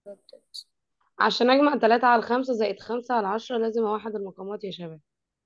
عشان اجمع تلاتة على الخمسة زائد خمسة على العشرة لازم اوحد المقامات يا شباب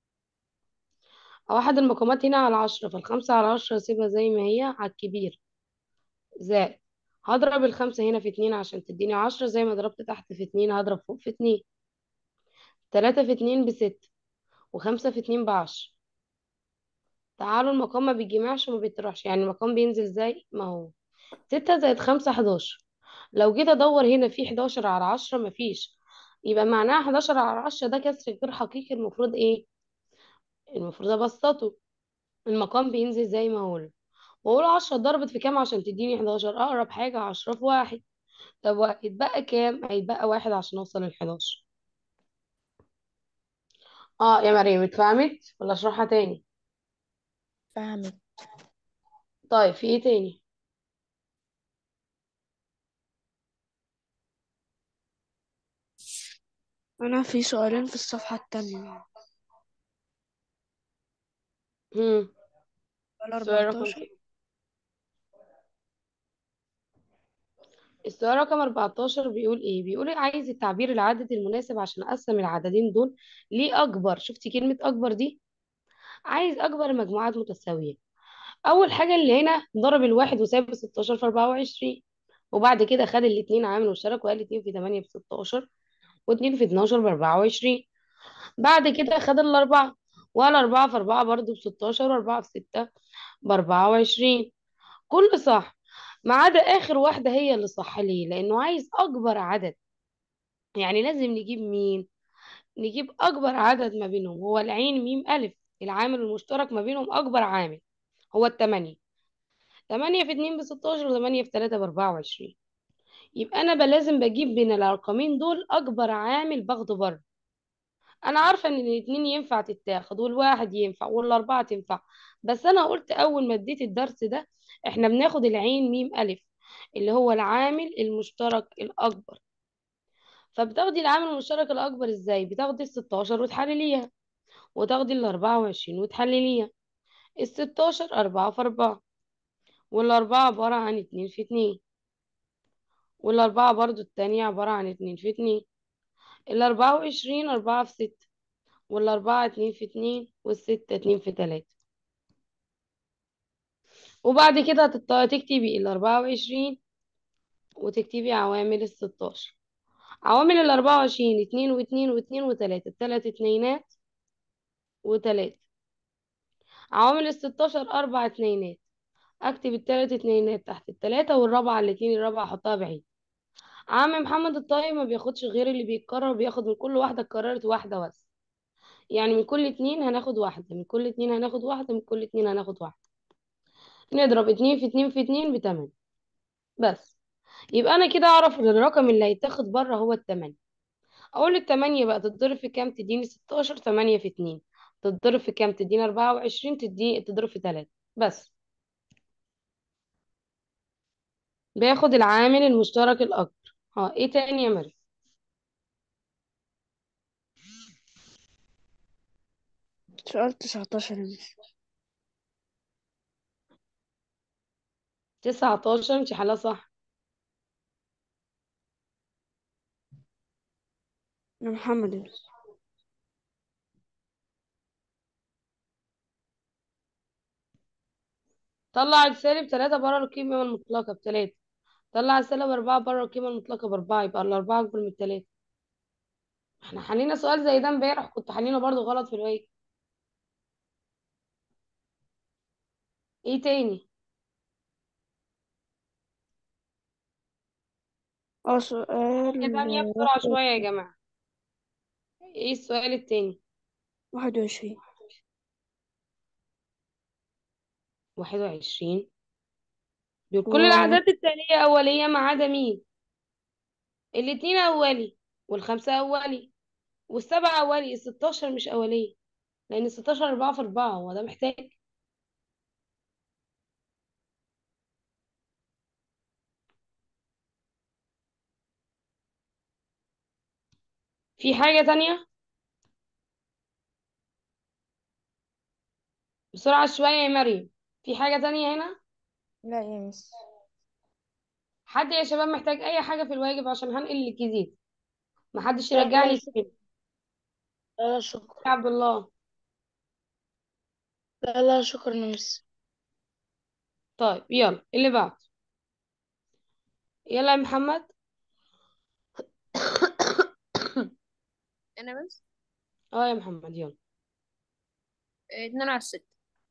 اوحد المقامات هنا على عشرة فالخمسة على عشرة اسيبها زي ما هي على الكبير زائد هضرب الخمسة هنا في اتنين عشان تديني عشرة زي ما ضربت تحت في اتنين هضرب فوق في اتنين تلاتة في اتنين بستة وخمسة في اتنين بعشرة تعالوا المقام ما بيتجمعش وما بيطرحش يعني المقام بينزل زي ما هو ستة زائد خمسة حداشر لو جيت ادور هنا في حداشر على عشرة مفيش يبقى معناها حداشر على عشرة ده كسر غير حقيقي المفروض ايه المفروض ابسطه المقام بينزل زي ما هو واقول عشرة ضربت في كام عشان تديني حداشر اقرب حاجة عشرة في واحد طب هيتبقى كام هيتبقى واحد عشان اوصل للحداشر اه يا مريم اتفهمت ولا اشرحها تاني فهمت طيب في ايه تاني أنا في سؤالين في الصفحة التانية هم سؤال السؤال رقم 14 كام السؤال رقم 14 بيقول ايه بيقول إيه عايز التعبير العدد المناسب عشان اقسم العددين دول ليه اكبر شفتي كلمة اكبر دي عايز اكبر مجموعات متساوية اول حاجة اللي هنا ضرب الواحد وساب 16 في 24 وبعد كده خد الاتنين عامل مشترك وقال 2 في 8 ب 16 و2 في 12 ب 24 بعد كده خد الاربعة وقال 4 في 4 برضه ب 16 و4 في 6 ب 24 كله صح ما عدا اخر واحدة هي اللي صح ليه لانه عايز اكبر عدد يعني لازم نجيب مين نجيب اكبر عدد ما بينهم هو العين ميم الف العامل المشترك ما بينهم اكبر عامل هو التمانية تمانية في اتنين بستاشر وتمانية في تلاتة باربعة وعشرين يبقى انا بقى لازم بجيب بين الارقامين دول اكبر عامل باخده بره انا عارفة ان الاتنين ينفع تتاخد والواحد ينفع والاربعة تنفع بس انا قلت اول ما اديت الدرس ده احنا بناخد العين ميم الف اللي هو العامل المشترك الاكبر فبتاخدي العامل المشترك الأكبر ازاي بتاخدي الستاشر وتحلليها وتاخدي الأربعة وعشرين وتحلليها الستاشر أربعة في أربعة والأربعة عبارة عن اتنين في اتنين والأربعة برضو التانية عبارة عن اتنين في اتنين الأربعة وعشرين أربعة في ستة والأربعة اتنين في اتنين والستة اتنين في تلاتة وبعد كده هتط- تكتبي الأربعة وعشرين وتكتبي عوامل الستاشر عوامل الأربعة وعشرين اتنين واتنين واتنين وتلاتة تلات اتنينات وتلاتة عوامل الستاشر أربع اتنينات اكتب التلات اتنينات تحت التلاتة والرابعة الاتنين الرابعة احطها بعيد عم محمد الطيب ما بياخدش غير اللي بيتكرر بياخد من كل واحدة اتكررت واحدة بس يعني من كل اتنين هناخد واحدة من كل اتنين هناخد واحدة من كل اتنين هناخد واحدة نضرب اتنين في اتنين في اتنين بتمانية بس يبقى انا كده اعرف ان الرقم اللي هيتاخد بره هو التمانية اقول التمانية بقى تتضرب في كام تديني ستاشر تمانية في اتنين تتضرب في كام تديني اربعة وعشرين تدي تضرب في تلاتة بس بياخد العامل المشترك الأكبر ها ايه تاني يا مريم سؤال 19 يا مس تسعتاشر انت حلها صح يا محمد يا مس طلع السالب تلاتة بره القيمة المطلقة بتلاتة طلع السالب أربعة بره القيمة المطلقة بأربعة يبقى الأربعة أكبر من التلاتة احنا حلينا سؤال زي ده امبارح كنت حلينه برضو غلط في الواجب ايه تاني اه سؤال حاجة تانية بسرعة واحد شوية يا جماعة ايه السؤال التاني واحد وعشرين واحد وعشرين دول كل و الأعداد التالية أولية ما عدا مين الاتنين أولي والخمسة أولي والسبعة أولي الستاشر مش أولية لأن الستاشر أربعة في أربعة هو ده محتاج في حاجة تانية بسرعة شوية يا مريم في حاجة تانية هنا لا يا مس حد يا شباب محتاج اي حاجه في الواجب عشان هنقل الكيزيت محدش لا يرجع لا لي شكرا تاني لا شكرا يا عبد الله لا لا شكرا يا مس طيب يلا اللي بعد يلا يا محمد انا بس اه يا محمد يلا اتنين على الست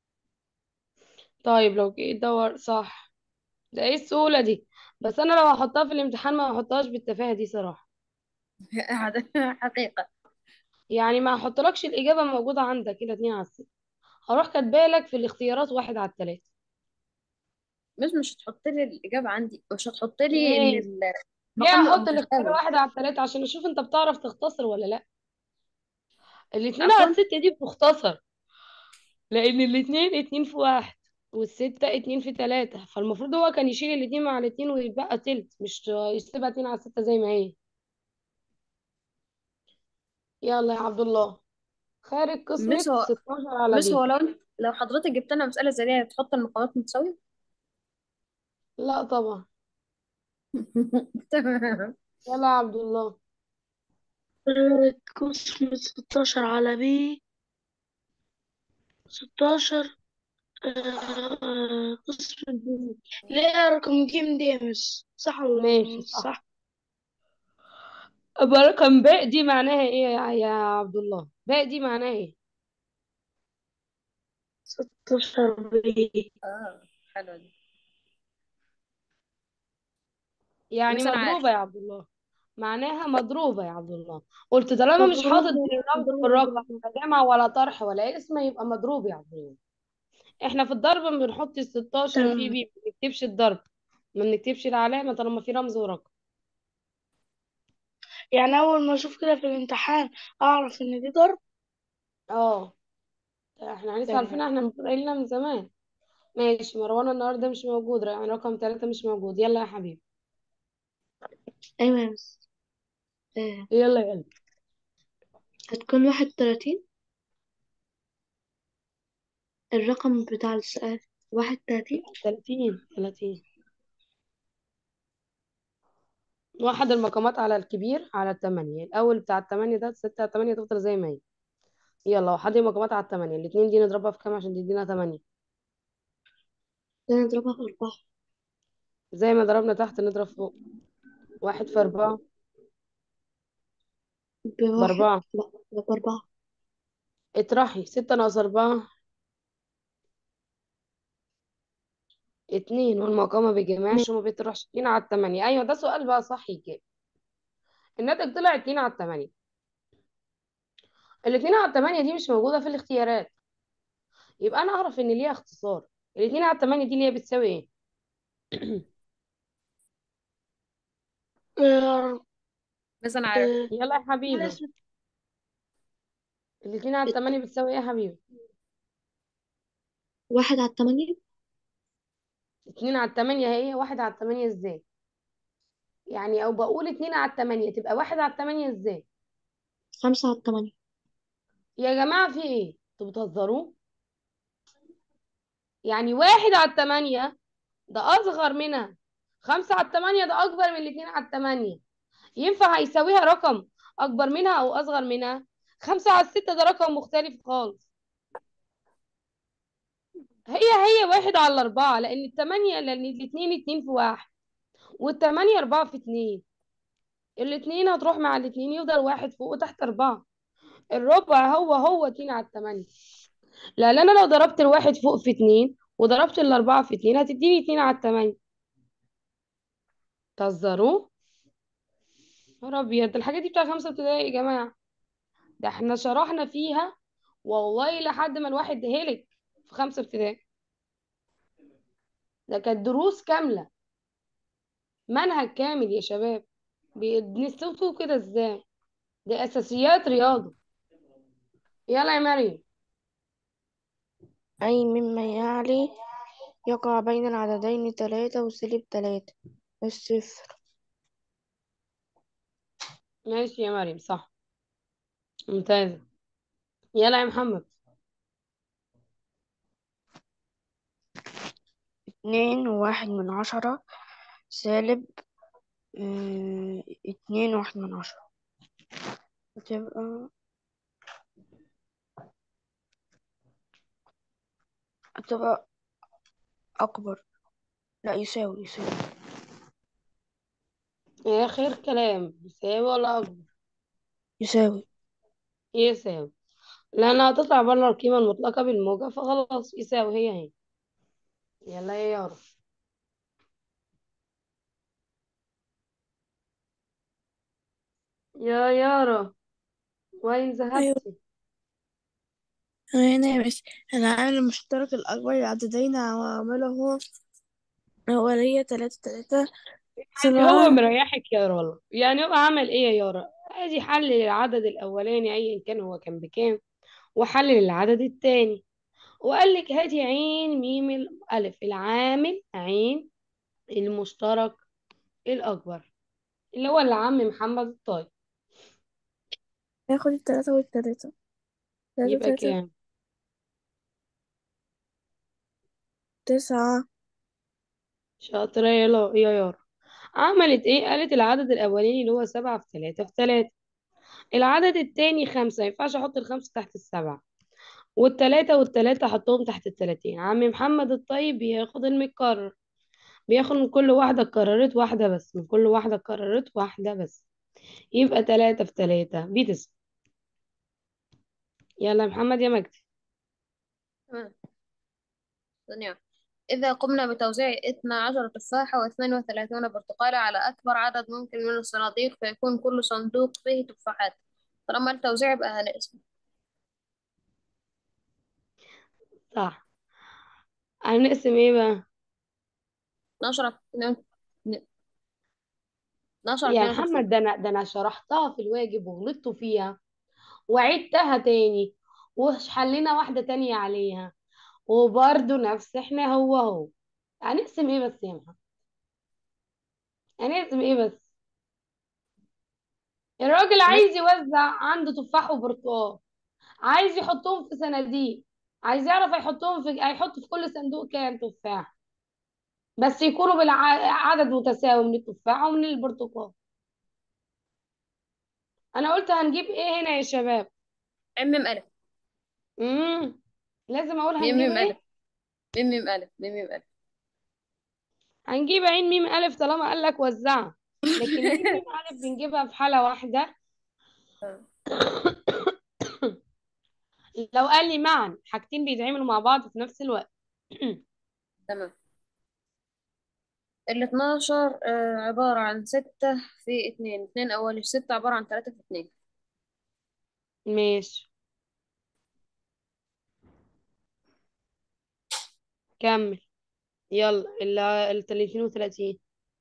طيب لو جيت دور صح ده ايه السهوله دي بس انا لو هحطها في الامتحان ما هحطهاش بالتفاهه دي صراحه هذا حقيقة يعني ما هحطلكش الاجابه موجوده عندك كده اتنين على الست هروح كاتبالك في الاختيارات واحد على التلاته بس مش هتحط لي الإجابة عندي مش هتحط لي إن ماشي ليه المقام يبقى احط الاختيار متساوي واحد على التلاته عشان اشوف انت بتعرف تختصر ولا لا الاتنين على عفوا الست دي بتختصر لان الاتنين اتنين في واحد والستة اتنين في تلاتة فالمفروض هو كان يشيل الاتنين مع الاتنين ويبقى تلت مش يسيبها اتنين على الستة زي ما هي يلا يا عبد الله خارج قسمة مش هو 16 على مش هو بي لو لو حضرتك جبت لنا مسألة زي دي هتحط المقامات متساوية لا طبعا تمام يلا يا عبد الله قسم 16 على بي 16 آه، قسم بي ليه رقم جيم دي يا مس صح ولا ماشي مش صح صح أبقى رقم باء دي معناها ايه يا يا عبد الله باء دي معناها ايه 16 بي اه حلوة دي يعني بس أنا عارف مضروبة يا عبد الله معناها مضروبة يا عبد الله قلت طالما مش حاطط مضروبة الرمز في الرقم لا جمع ولا طرح ولا اسم يبقى مضروب يا عبد الله احنا في الضرب بنحط ال 16 في تمام بي ما بنكتبش الضرب ما بنكتبش العلامة طالما في رمز ورقم يعني أول ما أشوف كده في الامتحان أعرف إن دي ضرب اه احنا لسه عارفين تمام احنا المفروض قايلينها من زمان ماشي مروان النهارده مش موجود يعني رقم ثلاثة مش موجود يلا يا حبيبي أيوة يا مس آه، يلا يلا هتكون واحد وتلاتين الرقم بتاع السؤال واحد وتلاتين 30 30 واحد المقامات على الكبير على الثمانية الأول بتاع الثمانية ده ستة على الثمانية تفضل زي ما هي يلا وحد المقامات على الثمانية الاتنين دي نضربها في كام عشان تدينا ثمانية ده نضربها في أربعة زي ما ضربنا تحت نضرب فوق واحد في أربعة بواحد بأربعة لا لا بأربعة اطرحي ستة ناقص أربعة اتنين والمقام ما بيجمعش وما بيطرحش اتنين على التمانية أيوة ده سؤال بقى صح كده الناتج طلع اتنين على التمانية الاتنين على التمانية دي مش موجودة في الاختيارات يبقى أنا أعرف إن ليها اختصار الاتنين على التمانية دي اللي هي بتساوي إيه آه، بس أنا عارف آه، يلا يا حبيبي اسم الاتنين على التمانية بتساوي إيه يا حبيبي واحد على التمانية اتنين على التمانية هي واحد على التمانية إزاي يعني أو بقول اتنين على التمانية تبقى واحد على التمانية إزاي خمسة على التمانية يا جماعة في إيه انتوا بتهزروا يعني واحد على التمانية ده أصغر منها خمسة على التمانية ده أكبر من الاتنين على التمانية ينفع هيساويها رقم أكبر منها أو أصغر منها خمسة على الستة ده رقم مختلف خالص هي هي واحد على الأربعة لأن التمانية لأن الاتنين اتنين في واحد والتمانية أربعة في اتنين الاتنين هتروح مع الاتنين يفضل واحد فوق وتحت أربعة الربع هو هو اتنين على التمانية لأن أنا لو ضربت الواحد فوق في اتنين وضربت الأربعة في اتنين هتديني اتنين على التمانية تهزروا يا رب أبيض الحاجات دي بتاع خمسة ابتدائي يا جماعة ده احنا شرحنا فيها والله لحد ما الواحد هلك في خمسة ابتدائي ده كانت دروس كاملة منهج كامل يا شباب بنستوتوا كده ازاي دي أساسيات رياضة يلا يا مريم أي مما يعلي يقع بين العددين تلاتة وسالب تلاتة الصفر ماشي يا مريم صح ممتازة يلا يا محمد اتنين وواحد من عشرة سالب آه، اتنين واحد من عشرة هتبقى هتبقى أكبر لا يساوي يساوي آخر كلام يساوي ولا أكبر يساوي يساوي لأنها هتطلع بره القيمة المطلقة بالموجب فخلاص يساوي هي هي يلا يا يارا يا يارا وين أيوة ذهبتي أنا هنا يا بس العامل المشترك الأكبر للعددين وعمله هو هي تلاتة تلاتة يعني هو سبعة مريحك يا يارا والله يعني هو عمل ايه يا يارا ادي حلل العدد الاولاني ايا كان هو كان بكام وحلل العدد التاني وقال لك هاتي عين ميم الالف العامل عين المشترك الاكبر اللي هو العم محمد الطيب ياخد التلاتة والتلاتة تلاتة يبقى تلاتة كام تسعة شاطرة يا لا- يا يارا عملت ايه قالت العدد الاولاني اللي هو سبعة في تلاتة في تلاتة العدد التاني خمسة ما ينفعش احط الخمسة تحت السبعة والتلاتة والتلاتة حطهم تحت التلاتين عم محمد الطيب بياخد المتكرر بياخد من كل واحدة اتكررت واحدة بس من كل واحدة اتكررت واحدة بس يبقى تلاتة في تلاتة بتسعة يلا يا محمد يا مجدي تمام ثانية إذا قمنا بتوزيع 12 تفاحة و32 برتقالة على أكبر عدد ممكن من الصناديق فيكون كل صندوق فيه تفاحات طالما التوزيع يبقى هنقسم صح هنقسم ايه بقى 12 في 12 يا 32 محمد ده انا ده انا شرحتها في الواجب وغلطت فيها وعدتها تاني وحلينا واحدة تانية عليها وبرضه نفس احنا هو هو هنقسم ايه بس يا محمد هنقسم ايه بس الراجل عايز يوزع عنده تفاح وبرتقال عايز يحطهم في صناديق عايز يعرف هيحطهم في هيحط في كل صندوق كام تفاح بس يكونوا بالعدد متساوي من التفاح ومن البرتقال انا قلت هنجيب ايه هنا يا شباب ميم ألف امم لازم اقول ميم هنجيب ميم ايه ألف ميم ميم ألف ميم ميم ألف هنجيب عين ميم الف طالما قال لك وزعها لكن ميم ميم الف بنجيبها في حالة واحدة لو قال لي معا حاجتين بيتعملوا مع بعض في نفس الوقت تمام ال 12 آه، عبارة عن ستة في اتنين اتنين أول الستة عبارة عن تلاتة في اتنين ماشي كمل يلا ال ال 30 و 30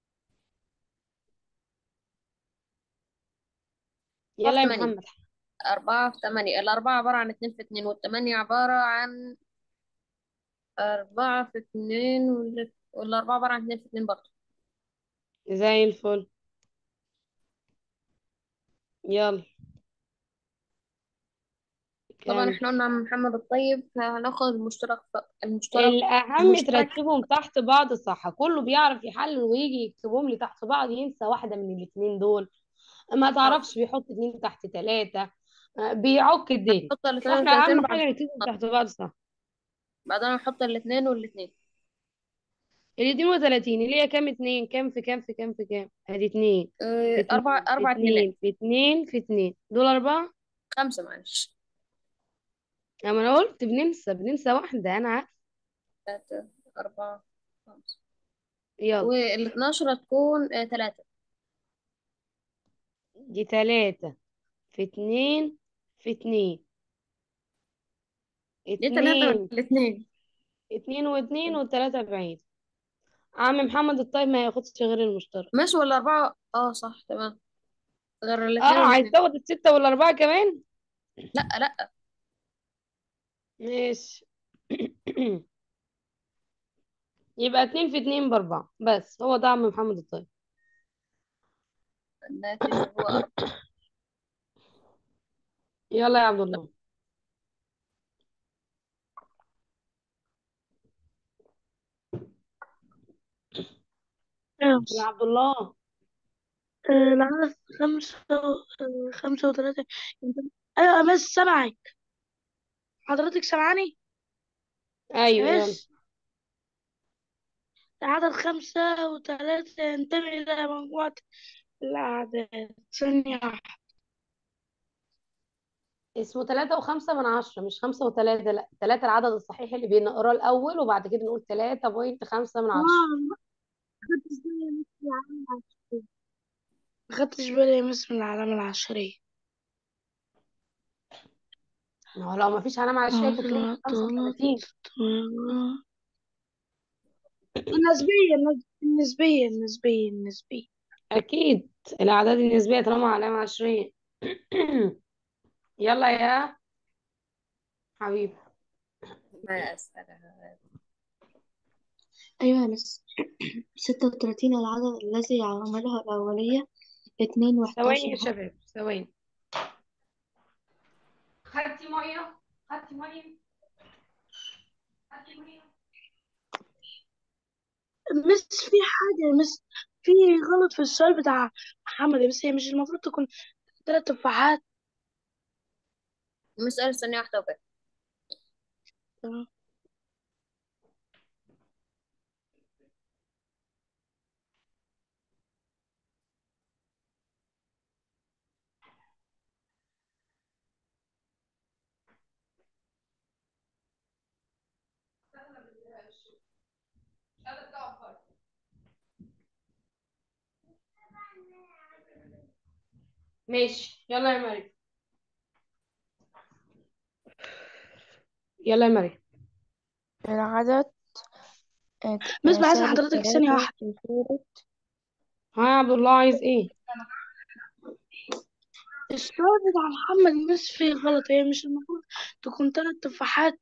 أربعة يلا في يا تمانية محمد أربعة في تمانية الأربعة عبارة عن اتنين في اتنين والتمانية عبارة عن أربعة في اتنين وال- والأربعة عبارة عن اتنين في اتنين برضه زي الفل يلا طبعا كمل احنا قلنا عم محمد الطيب هناخد المشترك المشترك الأهم المشترك ترتبهم تحت بعض صح كله بيعرف يحلل ويجي يكتبهم لي تحت بعض ينسى واحدة من الاتنين دول ما تعرفش بيحط اتنين تحت تلاتة آه، بيعك الدنيا نحط الاتنين فاحنا والتلاتين أهم بعد حاجة نكتبهم تحت بعض صح بعدين نحط الاتنين والاتنين الاتنين وتلاتين اللي هي كام اتنين كام في كام في كام في كام ادي اتنين في اه أربع اتنين في أربع اتنينات اتنين في اتنين في اتنين دول أربعة خمسة معلش أما أنا قلت بننسى بننسى واحدة أنا عارف تلاتة أربعة خمسة يلا والاتناشر هتكون اه تلاتة دي تلاتة في اتنين في اتنين دي تلاتة اتنين والاتنين اتنين واتنين والتلاتة بعيد عم محمد الطيب ما ياخدش غير المشترك ماشي ولا أربعة اه صح تمام غير الاتنين اه عايز والاتنين تاخد الستة والأربعة كمان لأ لأ ماشي يبقى اتنين في اتنين بأربعة بس هو ده عم محمد الطيب الناتج هو أربعة يلا يا عبد الله خمس يا عبد الله آه، العدد خمسة و- آه، خمسة وثلاثة أيوة يا مس سامعك حضرتك سامعاني ايوه يا يلا مس العدد خمسة وثلاثة ينتمي إلى مجموعة الأعداد ثانية واحدة. اسمه تلاتة وخمسة من عشرة مش خمسة وتلاتة لا تلاتة العدد الصحيح اللي بنقراه الأول وبعد كده نقول تلاتة بوينت خمسة من عشرة آه خدتش بالي يا مس من العلامة العشرية ما خدتش بالي يا مس من العلامة العشرية ما هو لو ما فيش علامة عشرية كنت قلت خمسة وتلاتين النسبية النسبية النسبية النسبية أكيد الأعداد النسبية طالما علامة عشرية يلا يا حبيبي ما أسألها أيوة يا مس ستة وتلاتين العدد الذي عملها الأولية اتنين ثواني وحداشر يا شباب ثواني خدتي مية خدتي مية خدتي مية مس في حاجة يا مس في غلط في السؤال بتاع محمد بس هي مش المفروض تكون ثلاث تفاحات مسألة ثانية واحدة وبس تمام ماشي يلا يا مريم يلا يا مريم العدد آه، مس آه، بعد سالب حضرتك ثانية تلاتة واحدة في صورة ها يا عبد الله عايز ايه السؤال بتاع محمد مس فيه غلط هي مش المفروض تكون ثلاث تفاحات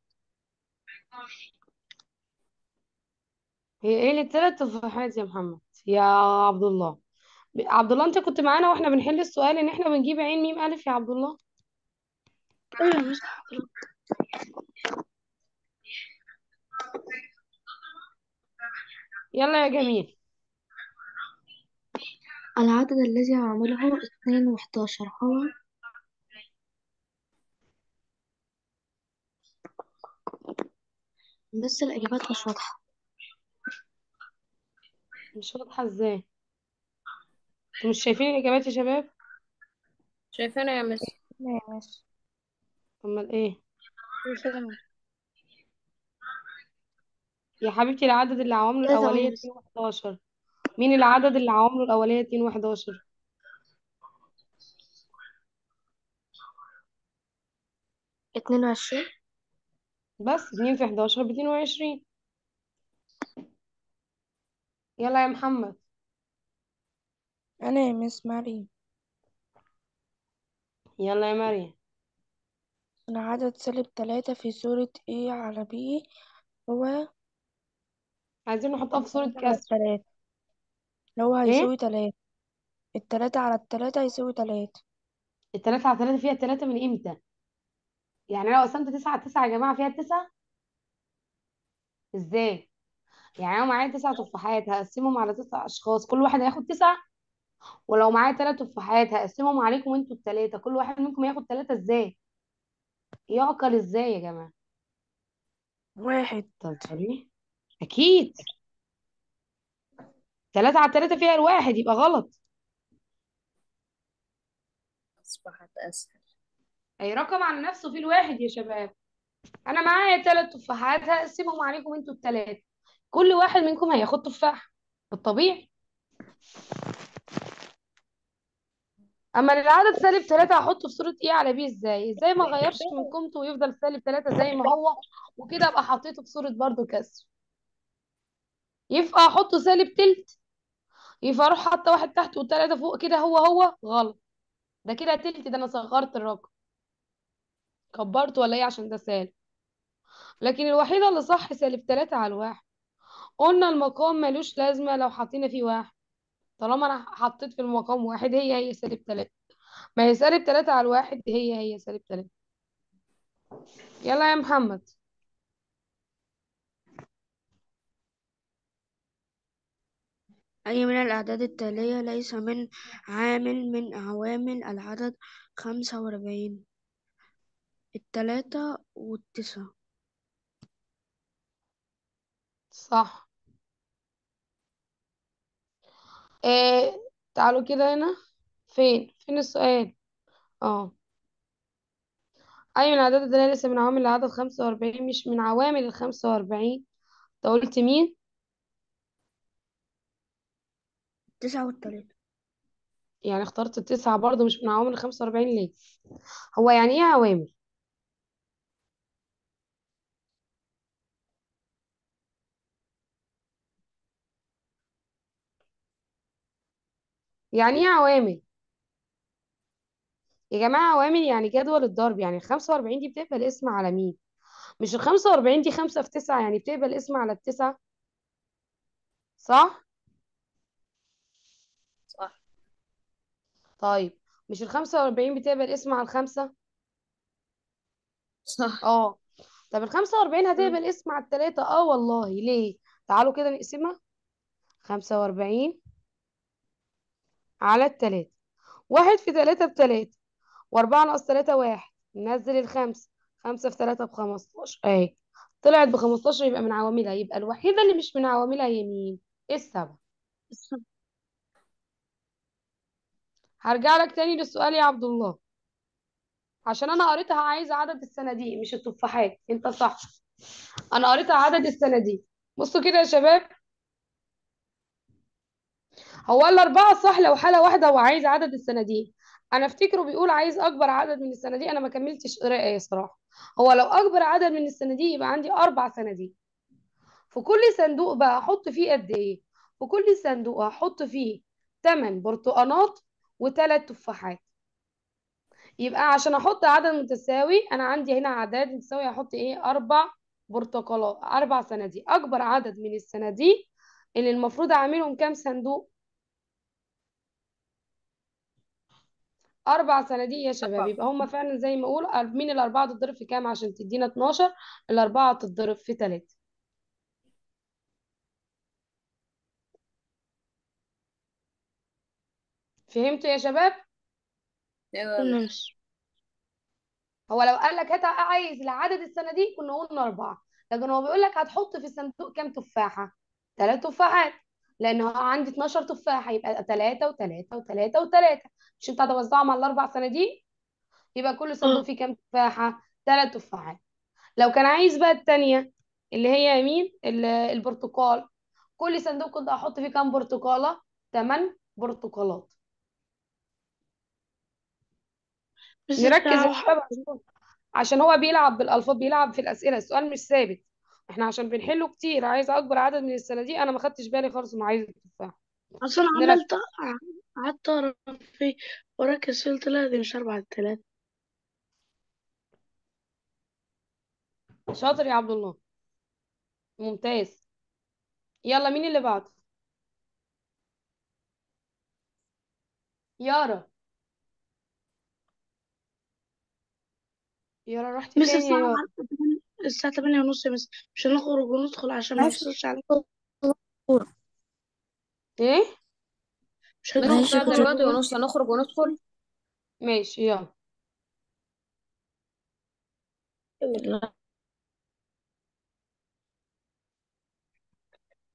هي ايه اللي التلات تفاحات يا محمد يا عبد الله عبد الله انت كنت معانا واحنا بنحل السؤال ان احنا بنجيب عين ميم الف يا عبد الله ايوه يا مس حضرتك يلا يا جميل العدد الذي عمله اتنين وحداشر هو بس الإجابات مش واضحة مش واضحه ازاي انتوا مش شايفين الاجابات يا شباب شايفينها يا مس لا يا مس امال ايه سلام. يا حبيبتي العدد اللي عوامله ثلاثة الاوليه ونص 2 و11 مين العدد اللي عوامله الاوليه 2 و11 اتنين وعشرين بس 2 في 11 ب 22 يلا يا محمد أنا يا مس مريم يلا يا مريم العدد سالب تلاتة في صورة A على B هو عايزين نحطها في صورة التلاتة على كسر التلاتة اللي هو ايه هيساوي تلاتة التلاتة على التلاتة هيساوي تلاتة التلاتة على تلاتة فيها تلاتة من امتى يعني لو قسمت تسعة على تسعة يا جماعة فيها تسعة ازاي يعني انا معايا تسع تفاحات هقسمهم على تسع اشخاص كل واحد هياخد تسعة ولو معايا تلات تفاحات هقسمهم عليكم انتوا التلاتة كل واحد منكم ياخد تلاتة ازاي يعقل ازاي يا جماعة واحد تهزري اكيد تلاتة على تلاتة فيها الواحد يبقى غلط أصبحت أسهل اي رقم على نفسه فيه الواحد يا شباب انا معايا تلات تفاحات هقسمهم عليكم انتوا التلاتة كل واحد منكم هياخد تفاح بالطبيعي اما العدد سالب ثلاثة هحطه في صورة ايه على بي ازاي ازاي ما اغيرش من قيمته ويفضل سالب ثلاثة زي ما هو وكده ابقى حطيته في صورة برضو كسر يبقى احطه سالب تلت يبقى اروح حاطه واحد تحت والتلاتة فوق كده هو هو غلط ده كده تلت ده انا صغرت الرقم كبرت ولا ايه عشان ده سالب لكن الوحيدة اللي صح سالب ثلاثة على الواحد قلنا المقام ملوش لازمة لو حطينا فيه واحد طالما انا حطيت في المقام واحد هي هي سالب ثلاثة ما هي سالب ثلاثة على الواحد هي هي سالب ثلاثة يلا يا محمد أي من الأعداد التالية ليس من عامل من عوامل العدد خمسة وأربعين التلاتة والتسعة صح إيه تعالوا كده هنا فين فين السؤال اه أي من الأعداد التالية ليس من عوامل العدد خمسة وأربعين مش من عوامل الخمسة وأربعين انت قلت مين التسعة والتلاتة يعني اخترت التسعة برضو مش من عوامل الخمسة وأربعين ليه هو يعني ايه عوامل يعني ايه عوامل يا جماعة عوامل يعني جدول الضرب يعني ال 45 دي بتبقى الاسم على مين مش ال 45 دي خمسة في تسعة يعني بتبقى الاسم على التسعة صح صح طيب مش ال 45 بتبقى الاسم على الخمسة صح اه طب ال 45 هتبقى مم. الاسم على التلاتة اه والله ليه تعالوا كده نقسمها 45 على التلاتة واحد في تلاتة بتلاتة وأربعة ناقص تلاتة واحد ننزل الخمسة خمسة في تلاتة بخمستاشر اهي طلعت بخمستاشر يبقى من عواملها يبقى الوحيدة اللي مش من عواملها هي مين ايه السبب السبعة هرجع لك تاني للسؤال يا عبد الله عشان انا قريتها عايزة عدد الصناديق مش التفاحات انت صح انا قريتها عدد الصناديق بصوا كده يا شباب هو الأربعة صح لو حالة واحدة هو عايز عدد الصناديق أنا أفتكره بيقول عايز أكبر عدد من الصناديق أنا ما كملتش قراءة صراحة هو لو أكبر عدد من الصناديق يبقى عندي أربع صناديق في كل صندوق بقى أحط فيه قد إيه في كل صندوق هحط فيه تمن برتقانات وثلاث تفاحات يبقى عشان أحط عدد متساوي أنا عندي هنا أعداد متساوية هحط إيه أربع برتقالات أربع صناديق أكبر عدد من الصناديق اللي المفروض أعملهم كام صندوق اربع صناديق يا شباب أربعة يبقى هم فعلا زي ما اقول أر- مين الاربعه تتضرب في كام عشان تدينا 12 الاربعه تتضرب في 3 فهمتوا يا شباب أيوة يا مس. ماشي هو لو قال لك هات عايز لعدد الصناديق كنا قلنا اربعه لكن هو بيقول لك هتحط في الصندوق كام تفاحه ثلاث تفاحات لان هو عندي 12 تفاحه يبقى 3 و3 و3 و3 مش انت هتوزعهم على الاربع صناديق يبقى كل صندوق اه فيه كام تفاحه ثلاث تفاحات لو كان عايز بقى التانية اللي هي مين ال- البرتقال كل صندوق كنت احط فيه كام برتقالة تمن برتقالات بس نركز يا بتاع شباب عشان عشان هو بيلعب بالالفاظ بيلعب في الاسئله السؤال مش ثابت احنا عشان بنحله كتير عايز اكبر عدد من الصناديق انا ما خدتش بالي خالص انه عايز التفاح اصلا نركز عملت قعدت اقرا فيه وركز فيه طلع دي مش اربعة تلاتة شاطر يا عبد الله ممتاز يلا مين اللي بعده يارا يارا رحتي بس فين يا الساعة يارا الساعة تمانية ونص بس مش هنخرج وندخل عشان ما معلش يفصلش عليك ايه مش مس معلش هنخرج الساعة كنت دلوقتي ونص هنخرج وندخل ماشي يلا ونخرج